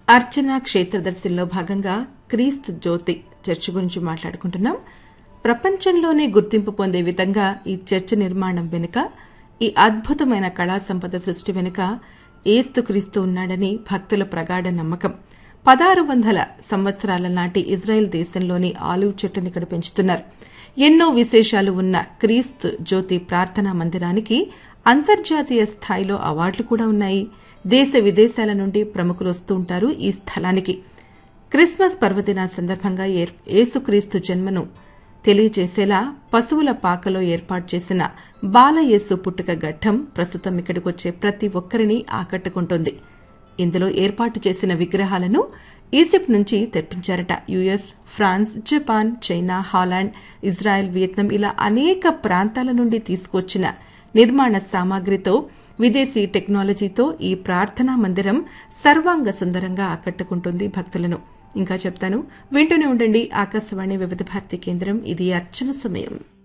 అర్చన క్షేత్రదర్శిలో భాగంగా క్రీస్తు జ్యోతి చర్చ్ గురించి మాట్లాడుకుంటున్నాం ప్రపంచంలోనే గుర్తింపు పొందే విధంగా ఈ చర్చ్ నిర్మాణం వెనుక ఈ అద్భుతమైన కళా సంపద సృష్టి వెనుక ఏస్తు క్రీస్తు ఉన్నాడని భక్తుల ప్రగాఢ నమ్మకం పదహారు వందల సంవత్సరాల నాటి ఇజ్రాయెల్ దేశంలోని ఆలివ్ చెట్టుని ఇక్కడ పెంచుతున్నారు ఎన్నో విశేషాలు ఉన్న క్రీస్తు జ్యోతి ప్రార్థనా మందిరానికి అంతర్జాతీయ స్థాయిలో అవార్డులు కూడా ఉన్నాయి దేశ విదేశాల నుండి ప్రముఖులు వస్తూ ఉంటారు ఈ స్థలానికి క్రిస్మస్ పర్వదిన సందర్భంగా యేసుక్రీస్తు జన్మను తెలియజేసేలా పశువుల పాకలో ఏర్పాటు చేసిన బాలయేసు పుట్టుక ఘట్టం ప్రస్తుతం ఇక్కడికి వచ్చే ప్రతి ఒక్కరిని ఆకట్టుకుంటోంది ఇందులో ఏర్పాటు చేసిన విగ్రహాలను ఈజిప్ట్ నుంచి తెప్పించారట US France Japan China Holland Israel Vietnam ఇలా అనేక ప్రాంతాల నుండి తీసుకొచ్చిన నిర్మాణ సామాగ్రితో విదేశీ టెక్నాలజీతో ఈ ప్రార్థనా మందిరం సర్వాంగ సుందరంగా ఆకట్టుకుంటుంది భక్తులను ఇంకా చెప్తాను వింటూనే ఉండండి ఆకాశవాణి వివిధ భారతి కేంద్రం ఇది అర్చన సమయం